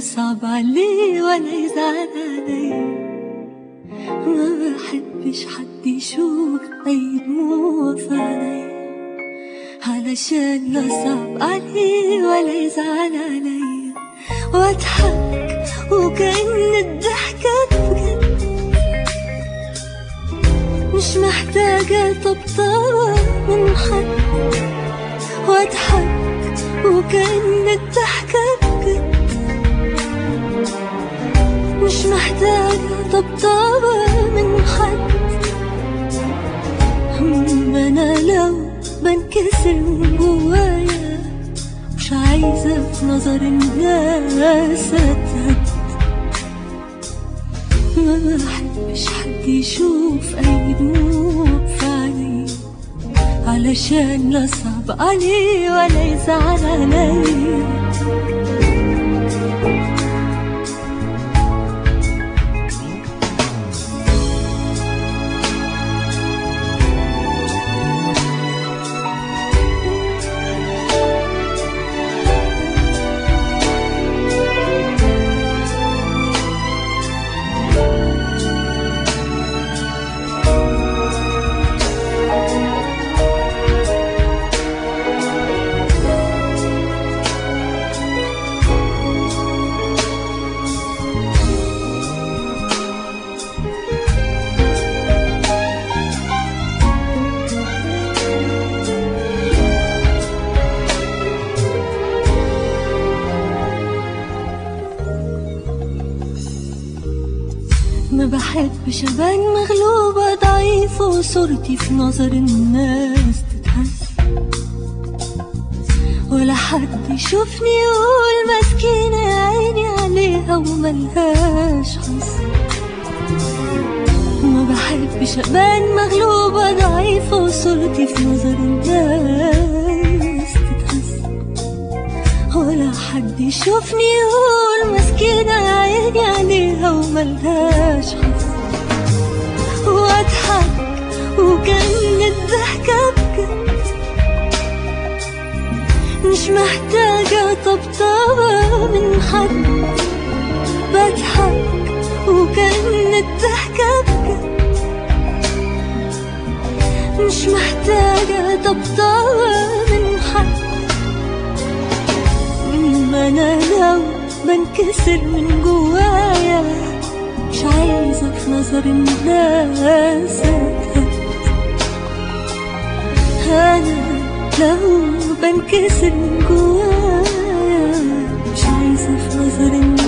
صعب عليه ولا يزعل علي ما بحبش حد يشوف أي دموع في عيني علشان لا صعب عليه ولا يزعل علي واضحك وكأن الضحكة بجد مش محتاجة طبطبة من حد واضحك وكأن الضحكة بجد مش محتاجة طبطبة من حد ما أنا لو بنكسر من جوايا مش عايزة في نظر الناس أتهد ما بحبش حد يشوف أي دموع في عيني علشان لا صعب عليه ولا يزعل علي ما بحبش ابان مغلوبة ضعيفة وصورتي في نظر الناس تتهز ولا حد يشوفني يقول مسكينة يا عيني عليها وملهاش حظ ما بحبش ابان مغلوبة ضعيفة وصورتي في نظر الناس تتهز ولا حد يشوفني يقول مسكينة يا عيني عليها وملهاش حظ واضحك وكأن الضحكة بجد مش محتاجة طبطبة من حد بضحك وكأن الضحكة بجد مش محتاجة طبطبة من حد ما انا لو بنكسر من جوايا مش عايزة في نظر الناس أتهد انا لو بنكسر من جوايا مش عايزة في نظر الناس